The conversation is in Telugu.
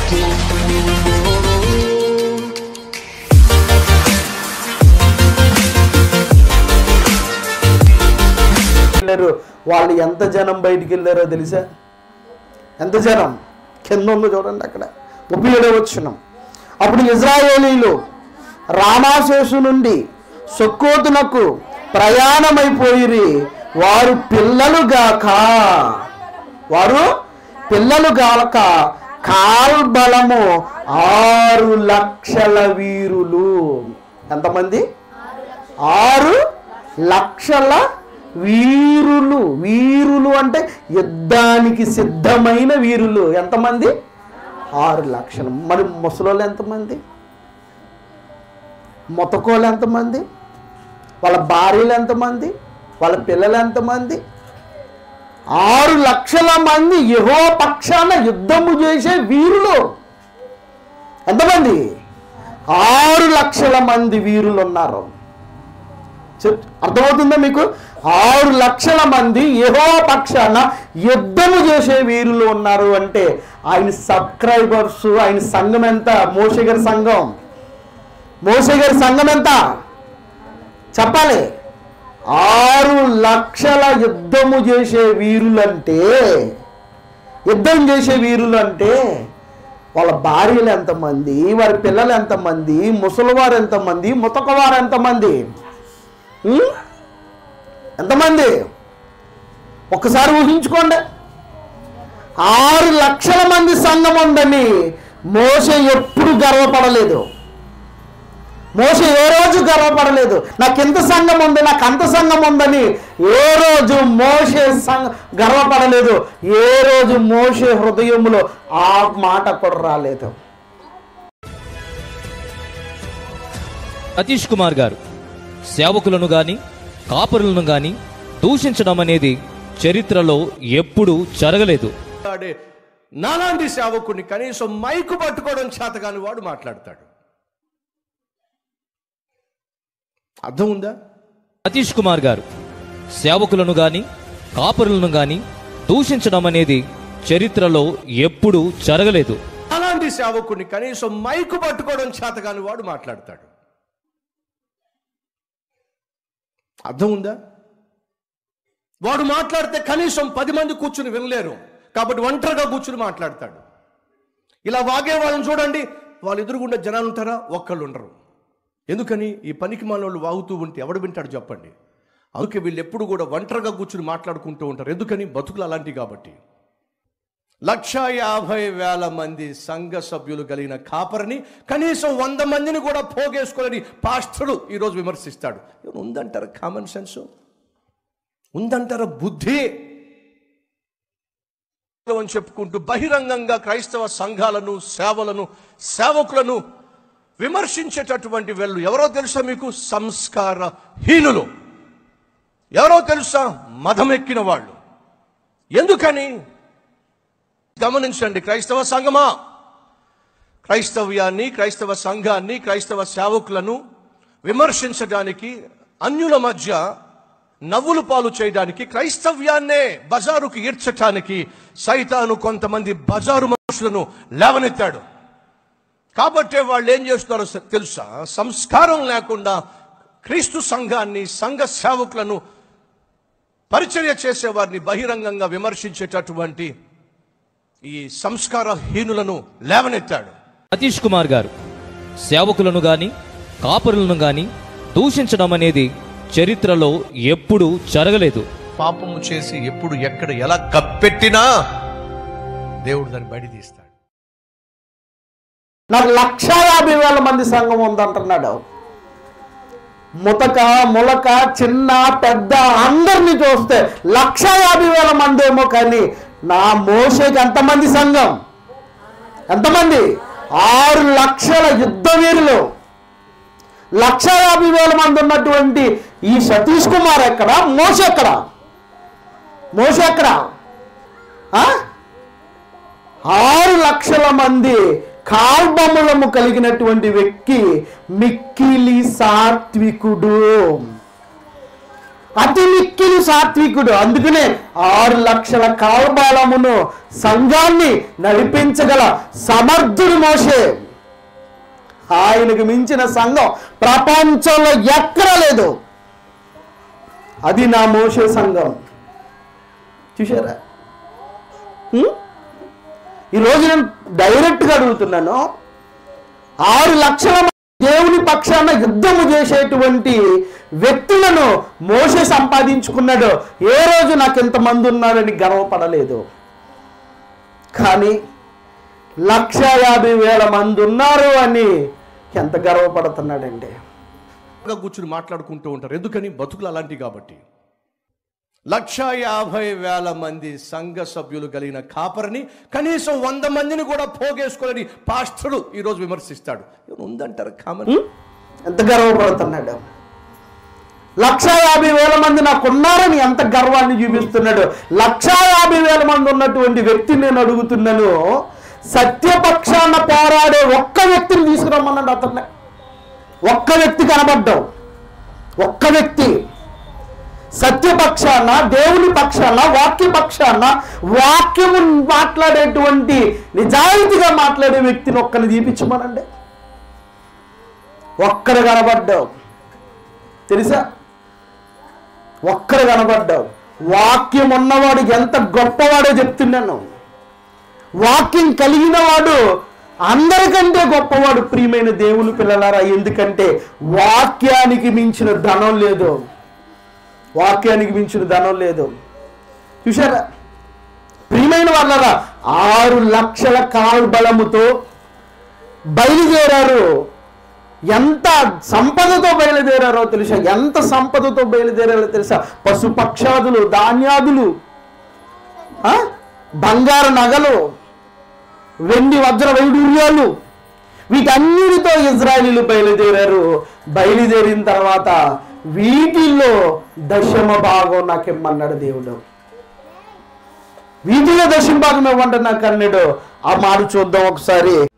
వెళ్ళారు వాళ్ళు ఎంత జనం బయటికి వెళ్ళారో తెలుసా ఎంత జనం కింద ఉందో చూడండి అక్కడ ఉపయోగ వచ్చినాం అప్పుడు ఇజ్రాయేలీలు రామాశేషు నుండి సొక్కోతునకు ప్రయాణమైపోయిరి వారు పిల్లలు గాక వారు పిల్లలు గాక కాల్బలము ఆరు లక్షల వీరులు ఎంతమంది ఆరు లక్షల వీరులు వీరులు అంటే యుద్ధానికి సిద్ధమైన వీరులు ఎంతమంది ఆరు లక్షలు మరి ముసలోళ్ళు ఎంతమంది మొతకోళ్ళు ఎంతమంది వాళ్ళ భార్యలు ఎంతమంది వాళ్ళ పిల్లలు ఎంతమంది ఆరు లక్షల మంది యహో పక్షాన యుద్ధము చేసే వీరులు ఎంతమంది ఆరు లక్షల మంది వీరులు ఉన్నారు చెప్- అర్థమవుతుందా మీకు ఆరు లక్షల మంది యహో పక్షాన యుద్ధము చేసే వీరులు ఉన్నారు అంటే ఆయన సబ్స్క్రైబర్స్ ఆయన సంఘం ఎంత మోసే గారి సంఘం మోసే గారి సంఘం ఎంత చెప్పాలి ఆరు లక్షల యుద్ధము చేసే వీరులంటే యుద్ధం చేసే వీరులు అంటే వాళ్ళ భార్యలు ఎంతమంది వారి పిల్లలు ఎంతమంది ముసలివారు ఎంతమంది ముతకవారు ఎంతమంది ఉం? ఎంతమంది ఒక్కసారి ఊహించుకోండి ఆరు లక్షల మంది సంఘం ఉందని మోస ఎప్పుడు గర్వపడలేదు మోస ఏ రోజు గర్వపడలేదు నాకు ఇంత సంఘం ఉంది నాకు అంత సంఘం ఉందని ఏ రోజు మోసే సంఘ గర్వపడలేదు ఏ రోజు మోసే హృదయములో ఆ మాట కూడా రాలేదు సతీష్ కుమార్ గారు సేవకులను గాని కాపరులను గాని దూషించడం అనేది చరిత్రలో ఎప్పుడూ జరగలేదు మాట్లాడే నాలాంటి సేవకుడిని కనీసం మైకు పట్టుకోవడం చేతగాని వాడు మాట్లాడతాడు అర్థం ఉందా సతీష్ కుమార్ గారు సేవకులను గాని కాపరులను గాని దూషించడం అనేది చరిత్రలో ఎప్పుడూ జరగలేదు అలాంటి సేవకుడిని కనీసం మైకు పట్టుకోవడం చేతగాని వాడు మాట్లాడతాడు అర్థం ఉందా వాడు మాట్లాడితే కనీసం పది మంది కూర్చుని వినలేరు కాబట్టి ఒంటరిగా కూర్చుని మాట్లాడతాడు ఇలా వాగే వాళ్ళని చూడండి వాళ్ళు ఎదురుగుండా జనాలు ఉంటారా ఒక్కళ్ళు ఉండరు ఎందుకని ఈ పనికి మానవులు వాగుతూ ఉంటే ఎవడు వింటాడు చెప్పండి అందుకే వీళ్ళు ఎప్పుడు కూడా ఒంటరిగా కూర్చుని మాట్లాడుకుంటూ ఉంటారు ఎందుకని బతుకులు అలాంటివి కాబట్టి లక్ష యాభై వేల మంది సంఘ సభ్యులు కలిగిన కాపరిని కనీసం వంద మందిని కూడా పోగేసుకోలేని పాస్టరు ఈరోజు విమర్శిస్తాడు ఏమైనా ఉందంటారా కామన్ సెన్స్ ఉందంటారా బుద్ధి అని చెప్పుకుంటూ బహిరంగంగా క్రైస్తవ సంఘాలను సేవలను సేవకులను విమర్శించేటటువంటి వెళ్ళు ఎవరో తెలుసా మీకు సంస్కారహీనులు ఎవరో తెలుసా మదమెక్కిన వాళ్ళు ఎందుకని గమనించండి క్రైస్తవ సంఘమా క్రైస్తవ్యాన్ని క్రైస్తవ సంఘాన్ని క్రైస్తవ సేవకులను విమర్శించడానికి అన్యుల మధ్య నవ్వులు పాలు చేయడానికి క్రైస్తవ్యాన్నే బజారుకు ఈడ్చటానికి సైతాను కొంతమంది బజారు మనుషులను లేవనెత్తాడు కాబట్టే వాళ్ళు ఏం చేస్తున్నారో స- తెలుసా సంస్కారం లేకుండా క్రీస్తు సంఘాన్ని సంఘ సేవకులను పరిచర్య చేసేవారిని బహిరంగంగా విమర్శించేటటువంటి ఈ సంస్కారహీనులను లేవనెత్తాడు సతీష్ కుమార్ గారు సేవకులను గాని కాపరులను గాని దూషించడం అనేది చరిత్రలో ఎప్పుడూ జరగలేదు పాపము చేసి ఎప్పుడు ఎక్కడ ఎలా కప్పెట్టినా దేవుడు దాన్ని బయట తీస్తాడు నాకు లక్ష యాభై వేల మంది సంఘం ఉందంటున్నాడు ముతక ములక చిన్న పెద్ద అందరిని చూస్తే లక్ష యాభై వేల మంది ఏమో కానీ నా మోసేకి ఎంతమంది సంఘం ఎంతమంది ఆరు లక్షల యుద్ధ వీరులు లక్ష యాభై వేల మంది ఉన్నటువంటి ఈ సతీష్ కుమార్ ఎక్కడ మోస ఎక్కడ మోస ఎక్కడ ఆ? ఆరు లక్షల మంది కాల్బములము కలిగినటువంటి వ్యక్తి మిక్కిలి సాత్వికుడు అతి మిక్కిలి సాత్వికుడు అందుకనే ఆరు లక్షల కాల్బాలమును సంఘాన్ని నడిపించగల సమర్థుడు మోషే ఆయనకు మించిన సంఘం ప్రపంచంలో ఎక్కడ లేదు అది నా మోసే సంఘం చూసారా హ్మ్? ఈరోజు నేను డైరెక్ట్గా అడుగుతున్నాను ఆరు లక్షల మంది దేవుని పక్షాన యుద్ధము చేసేటువంటి వ్యక్తులను మోసే సంపాదించుకున్నాడు ఏ రోజు నాకు ఇంతమంది ఉన్నారని గర్వపడలేదు కానీ లక్ష యాభై వేల మంది ఉన్నారు అని ఎంత గర్వపడుతున్నాడండి గా కూర్చుని మాట్లాడుకుంటూ ఉంటారు ఎందుకని బతుకులు అలాంటివి కాబట్టి లక్ష యాభై వేల మంది సంఘ సభ్యులు కలిగిన కాపరిని కనీసం వంద మందిని కూడా పోగేసుకోలేని పాస్టర్లు ఈరోజు విమర్శిస్తాడు ఏమైనా ఉందంటారు కామన్ ఉం? ఎంత గర్వపడుతున్నాడు లక్ష యాభై వేల మంది నాకు ఉన్నారని ఎంత గర్వాన్ని చూపిస్తున్నాడు లక్ష యాభై వేల మంది ఉన్నటువంటి వ్యక్తిని నేను అడుగుతున్నాను సత్యపక్షాన పోరాడే ఒక్క వ్యక్తిని తీసుకురమ్మన్నాడు అతన్ని ఒక్క వ్యక్తి కనబడ్డావు ఒక్క వ్యక్తి సత్యపక్షాన దేవుని పక్షాన వాక్య పక్షాన వాక్యము మాట్లాడేటువంటి నిజాయితీగా మాట్లాడే వ్యక్తిని ఒక్కని చూపించమనండి ఒక్కడ కనబడ్డావు తెలుసా ఒక్కడ కనబడ్డావు వాక్యం ఉన్నవాడు ఎంత గొప్పవాడో చెప్తున్నాను వాక్యం కలిగిన వాడు అందరికంటే గొప్పవాడు ప్రియమైన దేవుని పిల్లలారా ఎందుకంటే వాక్యానికి మించిన ధనం లేదు వాక్యానికి మించిన ధనం లేదు చూసారా ప్రియమైన వాళ్ళరా ఆరు లక్షల కాలు బలముతో బయలుదేరారు ఎంత సంపదతో బయలుదేరారో తెలుసా ఎంత సంపదతో బయలుదేరారో తెలుసా పశుపక్షాదులు ధాన్యాదులు ఆ? బంగారు నగలు వెండి వజ్ర వైడూర్యాలు వీటన్నిటితో ఇజ్రాయలీలు బయలుదేరారు బయలుదేరిన తర్వాత వీటిల్లో దశమ భాగం నాకు ఇమ్మన్నాడు దేవుడు వీటిలో దశమ భాగం ఇవ్వండి నాకు అన్నాడు ఆ మాట చూద్దాం ఒకసారి